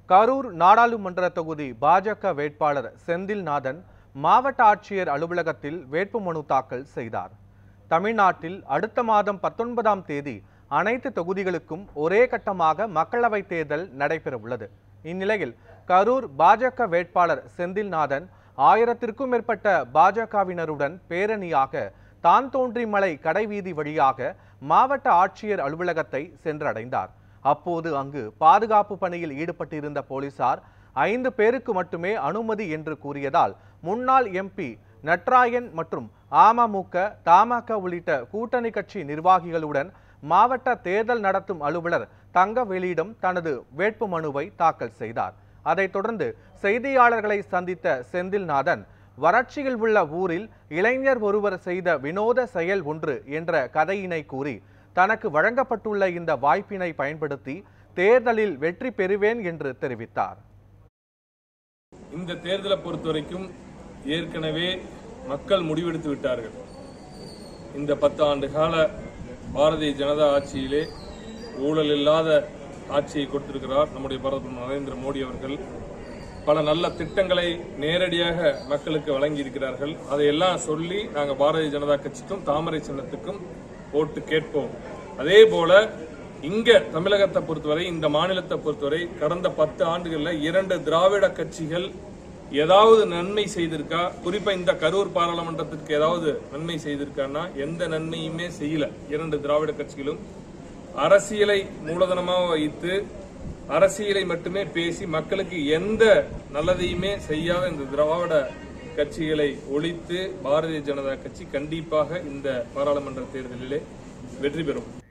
கரூர் நாடாளுமன்ற தொகுதி பாஜக வேட்பாளர் செந்தில்நாதன் மாவட்ட ஆட்சியர் அலுவலகத்தில் வேட்புமனு தாக்கல் செய்தார் தமிழ்நாட்டில் அடுத்த மாதம் பத்தொன்பதாம் தேதி அனைத்து தொகுதிகளுக்கும் ஒரே கட்டமாக மக்களவைத் தேர்தல் நடைபெறவுள்ளது இந்நிலையில் கரூர் பாஜக வேட்பாளர் செந்தில்நாதன் ஆயிரத்திற்கும் மேற்பட்ட பாஜகவினருடன் பேரணியாக தான் தோன்றிமலை கடைவீதி வழியாக மாவட்ட ஆட்சியர் அலுவலகத்தை சென்றடைந்தார் அப்போது அங்கு பாதுகாப்பு பணியில் ஈடுபட்டிருந்த போலீசார் ஐந்து பேருக்கு மட்டுமே அனுமதி என்று கூறியதால் முன்னாள் எம்பி நட்ராயன் மற்றும் அமமுக தமாக உள்ளிட்ட கூட்டணி கட்சி நிர்வாகிகளுடன் மாவட்ட தேர்தல் நடத்தும் அலுவலர் தங்கவேலியிடம் தனது வேட்புமனுவை தாக்கல் செய்தார் அதைத் தொடர்ந்து செய்தியாளர்களை சந்தித்த செந்தில்நாதன் வறட்சியில் உள்ள ஊரில் இளைஞர் ஒருவர் செய்த வினோத செயல் ஒன்று என்ற கதையினை கூறி தனக்கு வழங்கப்பட்டுள்ள இந்த வாய்ப்பினை பயன்படுத்தி தேர்தலில் வெற்றி பெறுவேன் என்று தெரிவித்தார் இந்த தேர்தலை பொறுத்தவரைக்கும் ஏற்கனவே மக்கள் முடிவெடுத்து விட்டார்கள் இந்த பத்து ஆண்டு கால பாரதிய ஜனதா ஆட்சியிலே ஊழல் இல்லாத ஆட்சியை கொடுத்திருக்கிறார் நம்முடைய பிரதமர் நரேந்திர மோடி அவர்கள் பல நல்ல திட்டங்களை நேரடியாக மக்களுக்கு வழங்கி இருக்கிறார்கள் அதையெல்லாம் சொல்லி நாங்கள் பாரதிய ஜனதா கட்சிக்கும் தாமரை சின்னத்துக்கும் ஓட்டு கேட்போம் அதே போல இங்க தமிழகத்தை பொறுத்தவரை இந்த மாநிலத்தை பொறுத்தவரை கடந்த பத்து ஆண்டுகள்ல இரண்டு திராவிட கட்சிகள் ஏதாவது நன்மை செய்திருக்கா குறிப்பா இந்த கரூர் பாராளுமன்றத்திற்கு ஏதாவது நன்மை செய்திருக்கான்னா எந்த நன்மையுமே செய்யல இரண்டு திராவிட கட்சிகளும் அரசியலை மூலதனமாக வைத்து அரசியலை மட்டுமே பேசி மக்களுக்கு எந்த நல்லதையுமே செய்யாத இந்த திராவிட கட்சிகளை ஒழித்து பாரதிய ஜனதா கட்சி கண்டிப்பாக இந்த பாராளுமன்ற தேர்தலிலே வெற்றி பெறும்